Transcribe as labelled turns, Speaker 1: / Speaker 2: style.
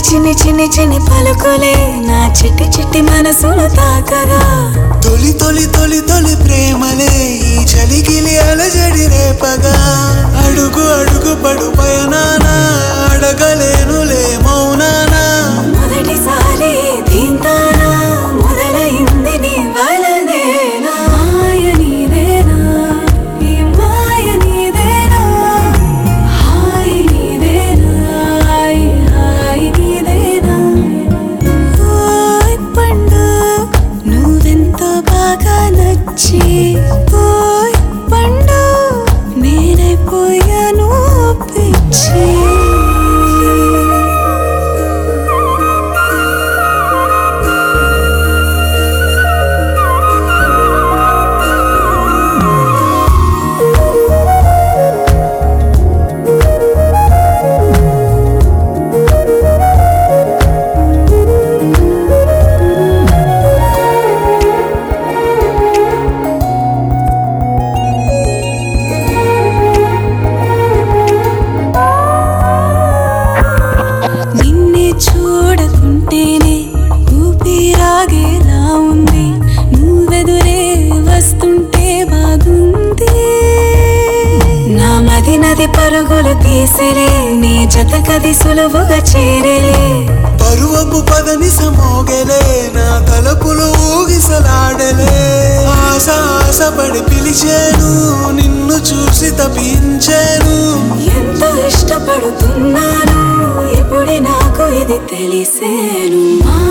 Speaker 1: చిన్ని చిన్ని చిన్ని పలుకులే నా చిట్టి చిట్టి మనసును తాకగా
Speaker 2: తొలి తొలి తొలి తొలి ప్రేమలే ఈ చలికిలి అలజడి రేపగా అడుగు అడుగు పడు పయనాన అడగలేనులే మౌనానా
Speaker 1: మొదటిసారి దీంతానా మొదలైంది నీ వలనేనా మాయ నీదేనా ఈ మాయ నీదేనా హాయ్ నీదేనా హాయ్ హాయ్ నీదేనా ఓయ్ పండు నువ్వెంతో బాగా నచ్చి ఓయ్ పండు నేనైపోయాను పిచ్చి నిన్నే చూడకుంటేనే ఊపిరాగేలా ఉంది నువ్వెదురే వస్తుంటే బాగుంది నా మది నది పరుగులు తీసిరే నీ జత కది సులువుగా చేరేలే
Speaker 2: పరువపు పదని సమోగెలే నా తలపులు ఊగిసలాడలే ఆశ ఆశపడి పిలిచాను నిన్ను చూసి తపించాను
Speaker 1: ఎంత ఇష్టపడుతున్నాను ఇప్పుడే నాకు ఇది తెలిసేను మా